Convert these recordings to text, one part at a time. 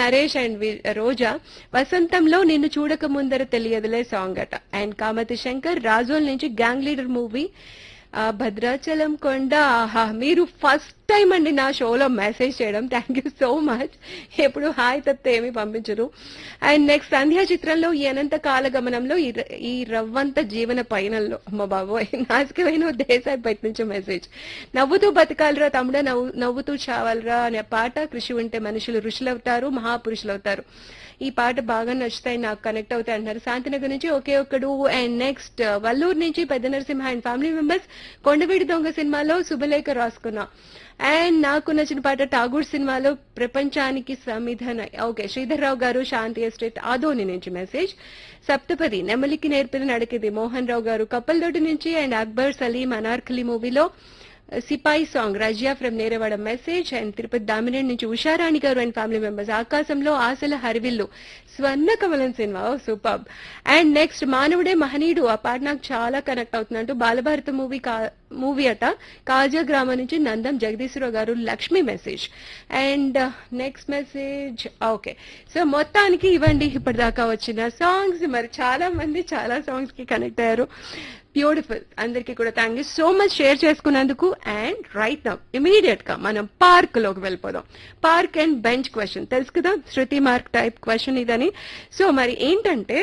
Naresh and we- రోజా వసంతంలో నిన్ను చూడక ముందర తెలియదులే సాంగ్ అట అండ్ కామతి శంకర్ రాజోల్ నుంచి గ్యాంగ్ లీడర్ మూవీ ఆ, భద్రాచలం కొండ ఆహా మీరు ఫస్ట్ టైం అండి నా షోలో మెసేజ్ చేయడం థ్యాంక్ యూ సో మచ్ ఎప్పుడు హాయ్ తప్పితే ఏమి పంపించరు అండ్ నెక్స్ట్ సంధ్యా చిత్రంలో ఈ అనంత కాలగమనంలో ఈ ర- ఈ రవ్వంత జీవన పయనంలో అమ్మ బాబోయ్ నాసికమైన దేశాయి బయట నుంచి మెసేజ్ నవ్వుతూ బతకాలిరా తమ్ముడ నవ్వు నవ్వుతూ చావాలిరా అనే పాట కృషి ఉంటే మనుషులు ఋషులవుతారు మహాపురుషులు అవుతారు ఈ పాట బాగా నచ్చుతాయి నాకు కనెక్ట్ అవుతాయి అంటున్నారు శాంతినగర్ నుంచి ఒకే ఒక్కడు అండ్ నెక్స్ట్ వల్లూరు నుంచి పెద్ద Narasimha and family members Kondaveedi Donga సినిమాలో శుభలేఖ రాసుకున్నా అండ్ నాకు నచ్చిన పాట ఠాగూర్ సినిమాలో ప్రపంచానికి సమిధన ఓకే శ్రీధర్రావు గారు శాంతి ఎస్టేట్ ఆదోని నుంచి మెసేజ్ సప్తపది నెమలికి నేర్పిన నడికిది మోహన్ రావు గారు కప్పల్దొడ్డి నుంచి అండ్ అక్బర్ సలీం అనార్కలి మూవీలో సిపాయి song Raziya from Nerevada message and Tirupati Damineni నుంచి ఉషారాణి గారు అండ్ ఫ్యామిలీ మెంబర్స్ ఆకాశంలో ఆశల హరివిల్లు స్వర్ణ కమలం సినిమా సూపర్ అండ్ నెక్స్ట్ మానవుడే మహనీయుడు ఆ పాట నాకు చాలా కనెక్ట్ అవుతుందంటూ బాలభారత మూవీ మూవీ అట కాజా గ్రామం నుంచి Nandam Jagadeeswararao garu Lakshmi message and next message okay so మొత్తానికి ఇవ్వండి ఇప్పటిదాకా వచ్చిన సాంగ్స్ మరి చాలా మంది చాలా సాంగ్స్ కి కనెక్ట్ అయ్యారు బ్యూటిఫుల్ అందరికీ కూడా thank you so much share చేసుకున్నందుకు అండ్ రైట్ నౌ ఇమీడియట్ గా మనం పార్క్ లోకి వెళ్ళిపోదాం పార్క్ అండ్ బెంచ్ క్వశ్చన్ తెలుసు కదా శృతి మార్క్ టైప్ క్వశ్చన్ ఇదని సో మరి ఏంటంటే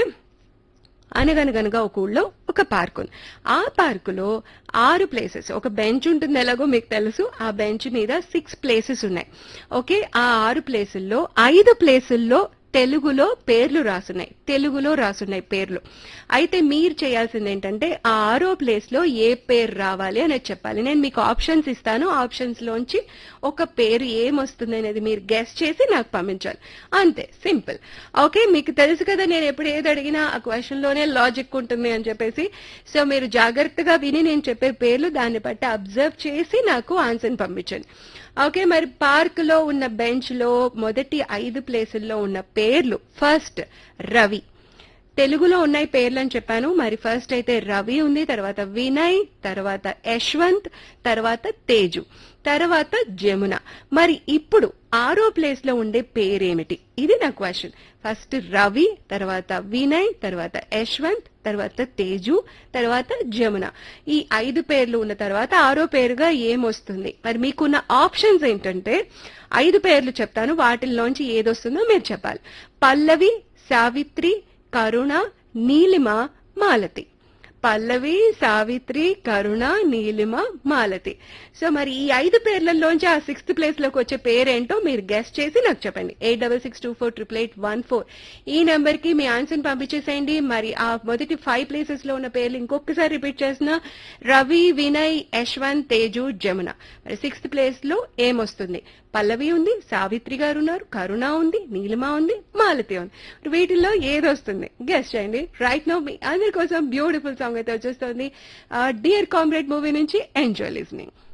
అనగనగనగా ఒక ఊళ్ళో ఒక పార్క్ ఉంది ఆ పార్కులో ఆరు ప్లేసెస్ ఒక బెంచ్ ఉంటుంది ఎలాగో మీకు తెలుసు ఆ బెంచ్ మీద సిక్స్ ప్లేసెస్ ఉన్నాయి ఓకే ఆ ఆరు ప్లేసుల్లో ఐదు ప్లేసుల్లో తెలుగులో పేర్లు రాసున్నాయి తెలుగులో రాసున్నాయి పేర్లు అయితే మీరు చేయాల్సింది ఏంటంటే ఆ ఆరో ప్లేస్ లో ఏ పేరు రావాలి అనేది చెప్పాలి నేను మీకు ఆప్షన్స్ ఇస్తాను ఆప్షన్స్ లోంచి ఒక పేరు ఏమొస్తుంది అనేది మీరు గెస్ట్ చేసి నాకు పంపించాలి అంతే సింపుల్ ఓకే మీకు తెలుసు కదా నేను ఎప్పుడు ఏది అడిగినా ఆ క్వశ్చన్ లోనే లాజిక్ ఉంటుంది అని చెప్పేసి సో మీరు జాగ్రత్తగా విని నేను చెప్పే పేర్లు దాన్ని బట్టి అబ్జర్వ్ చేసి నాకు ఆన్సర్ పంపించండి ఓకే మరి పార్క్ లో ఉన్న బెంచ్ లో మొదటి ఐదు ప్లేసుల్లో ఉన్న పేర్లు ఫస్ట్ రవి తెలుగులో ఉన్నాయి పేర్లు అని చెప్పాను మరి ఫస్ట్ అయితే రవి ఉంది తర్వాత వినయ్ తర్వాత యశ్వంత్ తర్వాత తేజు తర్వాత జమున మరి ఇప్పుడు ఆరో ప్లేస్ లో ఉండే పేరేమిటి ఇది నా క్వశ్చన్ ఫస్ట్ రవి తర్వాత వినయ్ తర్వాత యశ్వంత్ తర్వాత తేజు తర్వాత జమున ఈ ఐదు పేర్లు ఉన్న తర్వాత ఆరో పేరుగా ఏమొస్తుంది మరి మీకున్న ఆప్షన్స్ ఏంటంటే ఐదు పేర్లు చెప్తాను వాటిల్లోంచి ఏదొస్తుందో మీరు చెప్పాలి పల్లవి సావిత్రి కరుణ నీలిమ మాలతి పల్లవి సావిత్రి కరుణ నీలిమ మాలతి సో మరి ఈ ఐదు పేర్లలోంచి ఆ సిక్స్త్ ప్లేస్ లోకి వచ్చే పేరేంటో మీరు గెస్ట్ చేసి నాకు చెప్పండి eight double six two four triple eight one four ఈ నెంబర్ కి మీ ఆన్సర్ పంపించేసేయండి మరి ఆ మొదటి ఫైవ్ ప్లేసెస్ లో ఉన్న పేర్లు ఇంకొకసారి రిపీట్ చేసిన రవి వినయ్ యశ్వంత్ తేజు జమున మరి సిక్స్త్ ప్లేస్ లో ఏమొస్తుంది పల్లవి ఉంది సావిత్రి గారు ఉన్నారు కరుణ ఉంది నీలిమ ఉంది మాలతి ఉంది వీటిల్లో ఏది వస్తుంది గెస్ట్ చేయండి రైట్ నో మీ అందరి కోసం బ్యూటిఫుల్ సాంగ్ అయితే వచ్చేస్తుంది డియర్ కామ్రేడ్ మూవీ నుంచి ఎంజాయ్ లిస్నింగ్